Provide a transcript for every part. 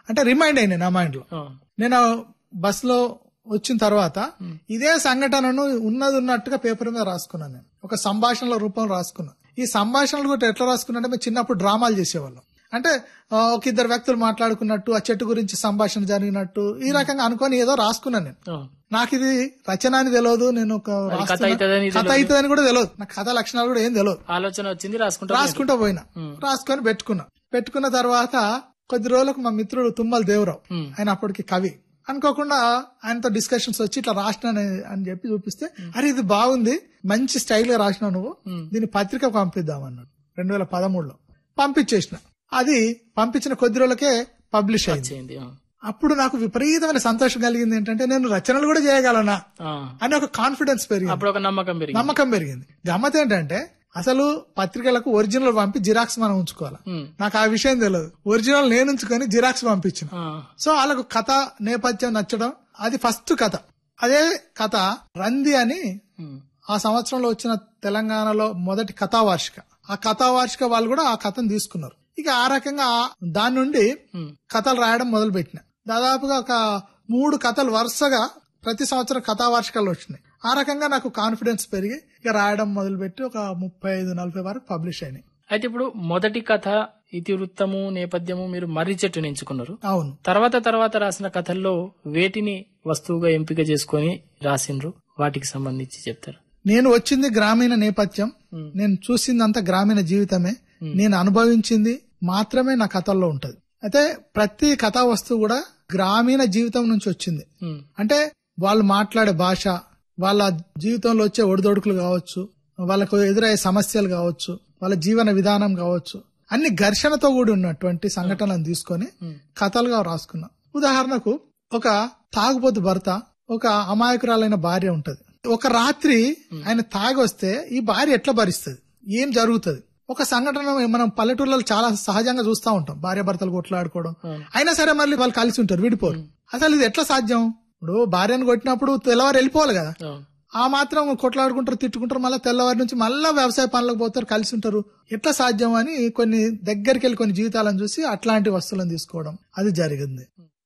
అంటే రిమైండ్ అయింది నా మైండ్ లో ఆ, నేను బస్ లో వచ్చిన తర్వాత ఇదే సంఘటనను ఉన్నది ఉన్నట్టుగా పేపర్ మీద రాసుకున్నాను నేను ఒక సంభాషణల రూపంలో రాసుకున్నా ఈ సంభాషణలు కూడా ఎట్లా రాసుకున్నా అంటే మేము చిన్నప్పుడు డ్రామాలు చేసేవాళ్ళం అంటే ఆ, ఒక ఇద్దరు వ్యక్తులు మాట్లాడుకున్నట్టు ఆ చెట్టు గురించి సంభాషణ జరిగినట్టు ఈ రకంగా అనుకొని ఏదో రాసుకున్నాను నేను ఆ, నాకు ఇది రచన అని తెలియదు నేను ఒక రాస్తున్నా- అవుతుందని కథ అవుతుందని కూడా తెలియదు నాకు కథ లక్షణాలు కూడా ఏం తెలియదు ఆలోచన వచ్చింది రాసుకుంటా రాసుకుంటా పోయినా రాసుకొని పెట్టుకున్నా పెట్టుకున్న తర్వాత కొద్ది రోజులకు మా మిత్రుడు తుమ్మల దేవరావు ఉమ్. ఆయన అప్పటికి కవి అనుకోకుండా ఆయనతో డిస్కషన్స్ వచ్చి ఇట్లా రాసినాను అని చెప్పి చూపిస్తే అరే ఇది బాగుంది మంచి స్టైల్ గా రాసినావు నువ్వు దీన్ని పత్రిక పంపిద్దాం అన్నాడు రెండు వేల పదమూడులో పంపించేసిన అది పంపించిన కొద్ది రోజులకే పబ్లిష్ అయింది చేయండి ఆ, అప్పుడు నాకు విపరీతమైన సంతోషం కలిగింది ఏంటంటే నేను రచనలు కూడా చేయగలనా ఆ. అని ఒక కాన్ఫిడెన్స్ పెరిగింది అప్పుడు ఒక నమ్మకం పెరిగింది నమ్మకం పెరిగింది గమ్మత్ ఏంటంటే అసలు పత్రికలకు ఒరిజినల్ పంపి జిరాక్స్ మనం ఉంచుకోవాలి ఉమ్, నాకు ఆ విషయం తెలియదు ఒరిజినల్ నేను ఉంచుకొని జిరాక్స్ పంపించిన ఆ, సో వాళ్ళకు కథ నేపథ్యం నచ్చడం అది ఫస్ట్ కథ అదే కథ రంది అని ఉమ్, ఆ సంవత్సరంలో వచ్చిన తెలంగాణలో మొదటి కథా వార్షిక ఆ కథా వార్షిక వాళ్ళు కూడా ఆ కథను తీసుకున్నారు ఇక ఆ రకంగా ఆ- దాని నుండి ఉమ్, కథలు రాయడం మొదలు పెట్టిన దాదాపుగా ఒక మూడు కథలు వరుసగా ప్రతి సంవత్సరం కథా వార్షికాలు వచ్చినాయి ఆ రకంగా నాకు కాన్ఫిడెన్స్ పెరిగి ఇక రాయడం మొదలుపెట్టి ఒక ముప్పై ఐదు నలభై వరకు పబ్లిష్ అయినాయి అయితే ఇప్పుడు మొదటి కథ ఇతివృత్తము నేపథ్యము మీరు మర్రి చెట్టుని ఎంచుకున్నారు అవును తర్వాత తర్వాత రాసిన కథల్లో వేటిని వస్తువుగా ఎంపిక చేసుకొని రాసిండ్రు వాటికి సంబంధించి చెప్తారు నేను వచ్చింది గ్రామీణ నేపథ్యం Hmm. నేను చూసిందంతా గ్రామీణ జీవితమే నేను అనుభవించింది మాత్రమే నా కథల్లో ఉంటది అయితే ప్రతి కథా వస్తువు కూడా గ్రామీణ జీవితం నుంచి వచ్చింది ఉమ్, అంటే వాళ్ళు మాట్లాడే భాష వాళ్ళ జీవితంలో వచ్చే ఒడిదొడుకులు కావచ్చు వాళ్ళకు ఎదురయ్యే సమస్యలు కావచ్చు వాళ్ళ జీవన విధానం కావచ్చు అన్ని ఘర్షణతో కూడి ఉన్నటువంటి సంఘటనలను తీసుకొని కథలుగా రాసుకున్నా ఉదాహరణకు ఒక తాగుబోతు భర్త ఒక అమాయకురాలైన భార్య ఉంటది ఒక రాత్రి ఆయన తాగి వస్తే ఈ భార్య ఎట్లా భరిస్తుంది ఏం జరుగుతుంది ఒక సంఘటన మనం పల్లెటూర్లలో చాలా సహజంగా చూస్తూ ఉంటాం భార్య భర్తలు కొట్లాడుకోవడం అయినా సరే మళ్ళీ వాళ్ళు కలిసి ఉంటారు విడిపోరు అసలు ఇది ఎట్లా సాధ్యం ఇప్పుడు భార్యను కొట్టినప్పుడు తెల్లవారు వెళ్ళిపోవాలి కదా అవును. ఆ మాత్రం కొట్లాడుకుంటారు తిట్టుకుంటారు మళ్ళీ తెల్లవారి నుంచి మళ్ళీ వ్యవసాయ పనులకు పోతారు కలిసి ఉంటారు ఎట్లా సాధ్యం అని కొన్ని దగ్గరికి వెళ్ళి కొన్ని జీవితాలను చూసి అట్లాంటి వస్తువులను తీసుకోవడం అది జరిగింది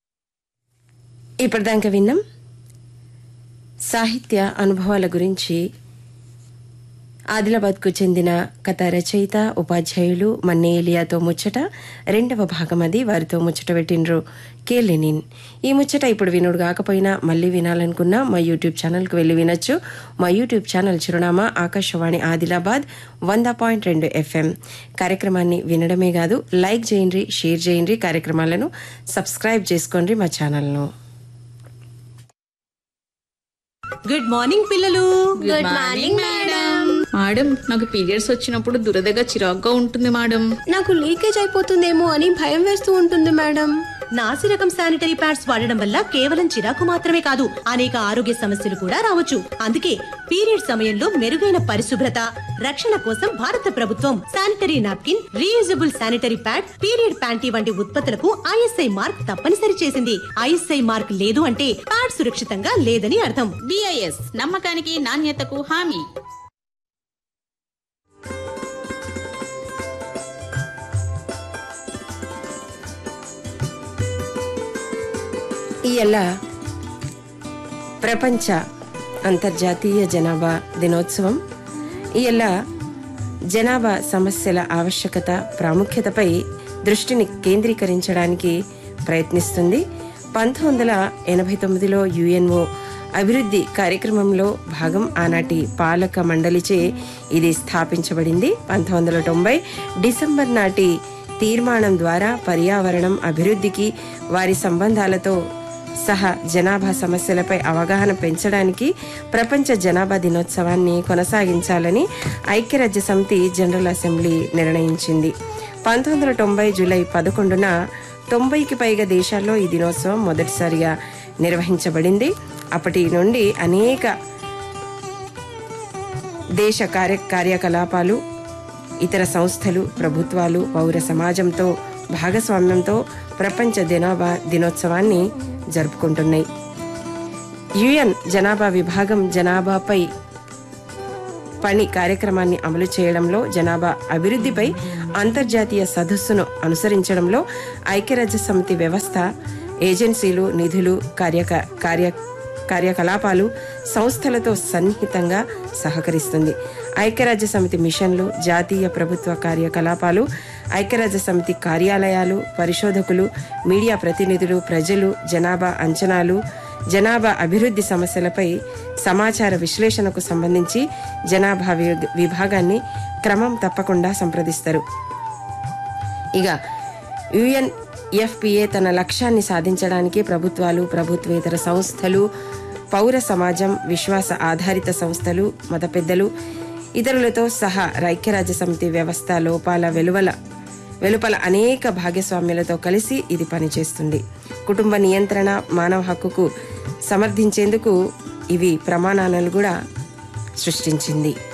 ఇప్పటిదాకా విన్నాం సాహిత్య అనుభవాల గురించి ఆదిలాబాద్కు చెందిన కథ రచయిత ఉపాధ్యాయులు మన్నే ఏలియాతో ముచ్చట రెండవ భాగం అది వారితో ముచ్చట పెట్టినరు కే లెనిన్ ఈ ముచ్చట ఇప్పుడు వినుడు కాకపోయినా మళ్ళీ వినాలనుకున్నా మా యూట్యూబ్ ఛానల్కు వెళ్ళి వినొచ్చు మా యూట్యూబ్ ఛానల్ చిరునామా ఆకాశవాణి ఆదిలాబాద్ వంద పాయింట్ రెండు ఎఫ్ఎం కార్యక్రమాన్ని వినడమే కాదు లైక్ చేయండి షేర్ చేయండి కార్యక్రమాలను సబ్స్క్రైబ్ చేసుకోండి మా ఛానల్ను గుడ్ మార్నింగ్ పిల్లలు గుడ్ మార్నింగ్ మేడం మేడం నాకు పీరియడ్స్ వచ్చినప్పుడు దురదగా చిరాగ్గా ఉంటుంది మేడం నాకు లీకేజ్ అయిపోతుందేమో అని భయం వేస్తూ ఉంటుంది మేడం నాసి రకం శానిటరీ ప్యాడ్స్ వాడడం వల్ల కేవలం చిరాకు మాత్రమే కాదు అనేక ఆరోగ్య సమస్యలు కూడా రావచ్చు అందుకే పీరియడ్ సమయంలో మెరుగైన పరిశుభ్రత రక్షణ కోసం భారత ప్రభుత్వం sanitary napkin reusable sanitary pad period panty వంటి ఉత్పత్తులకు ఐఎస్ఐ మార్క్ తప్పనిసరి చేసింది ఐఎస్ఐ మార్క్ లేదు అంటే ప్యాడ్ సురక్షితంగా లేదని అర్థం బిఐఎస్ నమ్మకానికి నాణ్యతకు హామీ ఇయల్ల ప్రపంచ అంతర్జాతీయ జనాభా దినోత్సవం ఇయల్ల జనాభా సమస్యల ఆవశ్యకత ప్రాముఖ్యతపై దృష్టిని కేంద్రీకరించడానికి ప్రయత్నిస్తుంది పంతొమ్మిది వందల ఎనభై తొమ్మిదిలో యుఎన్ఓ అభివృద్ధి కార్యక్రమంలో భాగం ఆనాటి పాలక మండలిచే ఇది స్థాపించబడింది పంతొమ్మిది వందల తొంభై డిసెంబర్ నాటి తీర్మానం ద్వారా పర్యావరణం అభివృద్ధికి వారి సంబంధాలతో సహా జనాభా సమస్యలపై అవగాహన పెంచడానికి ప్రపంచ జనాభా దినోత్సవాన్ని కొనసాగించాలని ఐక్యరాజ్య సమితి జనరల్ అసెంబ్లీ నిర్ణయించింది పంతొమ్మిది వందల తొంభై జూలై పదకొండున తొంభైకి పైగా దేశాల్లో ఈ దినోత్సవం మొదటిసారిగా నిర్వహించబడింది అప్పటి నుండి అనేక దేశ కార్య కార్యకలాపాలు ఇతర సంస్థలు ప్రభుత్వాలు పౌర సమాజంతో భాగస్వామ్యంతో ప్రపంచ జనాభా దినోత్సవాన్ని జరుపుకుంటున్నాయి యుఎన్ జనాభా విభాగం జనాభాపై పని కార్యక్రమాన్ని అమలు చేయడంలో జనాభా అభివృద్ధిపై అంతర్జాతీయ సదస్సును అనుసరించడంలో ఐక్యరాజ్య సమితి వ్యవస్థ ఏజెన్సీలు నిధులు కార్యక కార్య కార్యకలాపాలు సంస్థలతో సన్నిహితంగా సహకరిస్తుంది ఐక్యరాజ్య సమితి మిషన్లు జాతీయ ప్రభుత్వ కార్యకలాపాలు ఐక్యరాజ్య సమితి కార్యాలయాలు పరిశోధకులు మీడియా ప్రతినిధులు ప్రజలు జనాభా అంచనాలు జనాభా అభివృద్ధి సమస్యలపై సమాచార విశ్లేషణకు సంబంధించి జనాభా వి- విభాగాన్ని క్రమం తప్పకుండా సంప్రదిస్తారు ఇక యుఎన్ఎఫ్పిఏ తన లక్ష్యాన్ని సాధించడానికి ప్రభుత్వాలు ప్రభుత్వేతర సంస్థలు పౌర సమాజం విశ్వాస ఆధారిత సంస్థలు మత పెద్దలు ఇతరులతో సహా ఐక్యరాజ్య సమితి వ్యవస్థ లోపాల వెలువల వెలుపల అనేక భాగస్వామ్యులతో కలిసి ఇది పనిచేస్తుంది కుటుంబ నియంత్రణ మానవ హక్కుకు సమర్థించేందుకు ఇవి ప్రమాణాలను కూడా సృష్టించింది